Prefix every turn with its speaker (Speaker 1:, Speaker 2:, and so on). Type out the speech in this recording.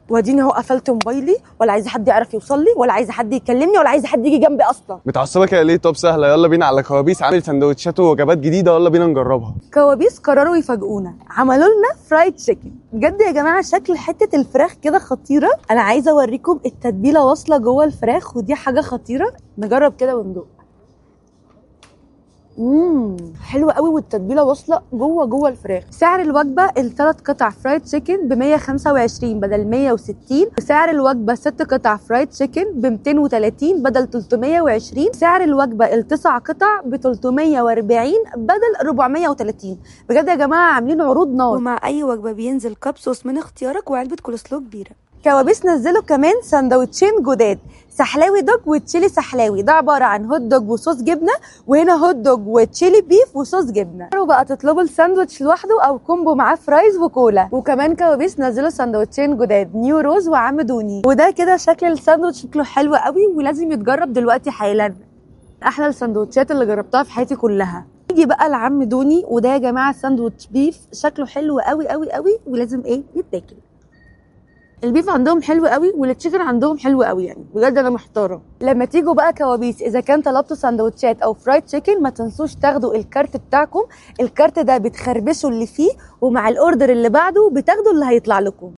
Speaker 1: واديني اهو قفلت موبايلي ولا عايزه حد يعرف يوصل لي ولا عايزه حد يكلمني ولا عايزه حد يجي جنبي اصلا
Speaker 2: متعصبه كده ليه طب سهله يلا بينا على كوابيس عامل سندوتشات ووجبات جديده يلا بينا نجربها
Speaker 1: كوابيس قرروا يفاجئونا عملوا لنا فرايد تشيكن بجد يا جماعه شكل حته الفراخ كده خطيره انا عايزه اوريكم التتبيله واصله جوه الفراخ ودي حاجه خطيره نجرب كده وندوق امم حلوه قوي والتتبيله واصله جوه جوه الفراخ سعر الوجبه الثلاث قطع فرايد تشيكن ب 125 بدل 160 وسعر الوجبه ست قطع فرايد تشيكن ب 230 بدل 320 سعر الوجبه التسع قطع ب 340 بدل 430 بجد يا جماعه عاملين عروض نار
Speaker 3: ومع اي وجبه بينزل كاب صوص من اختيارك وعلبه كولسلو كبيره
Speaker 1: كوابيس نزلوا كمان سندوتشين جداد سحلاوي دوج وتشيلي سحلاوي ده عباره عن هوت دوج وصوص جبنه وهنا هوت دوج وتشيلي بيف وصوص جبنه وبقى تطلبوا الساندوتش لوحده او كومبو معاه فرايز وكولا وكمان كوابيس نزلوا سندوتشين جداد نيو روز وعمدوني وده كده شكل الساندوتش شكله حلو قوي ولازم يتجرب دلوقتي حالا احلى السندوتشات اللي جربتها في حياتي كلها نيجي بقى لعم دوني وده يا جماعه ساندوتش بيف شكله حلو قوي قوي قوي ولازم ايه يتاكل البيف عندهم حلو قوي والتشيكن عندهم حلو قوي يعني بجد انا محتاره لما تيجوا بقى كوابيس اذا كان طلبتوا سندوتشات او فرايد تشيكن ما تنسوش تاخدوا الكارت بتاعكم الكارت ده بتخربشوا اللي فيه ومع الاوردر اللي بعده بتاخدوا اللي هيطلع لكم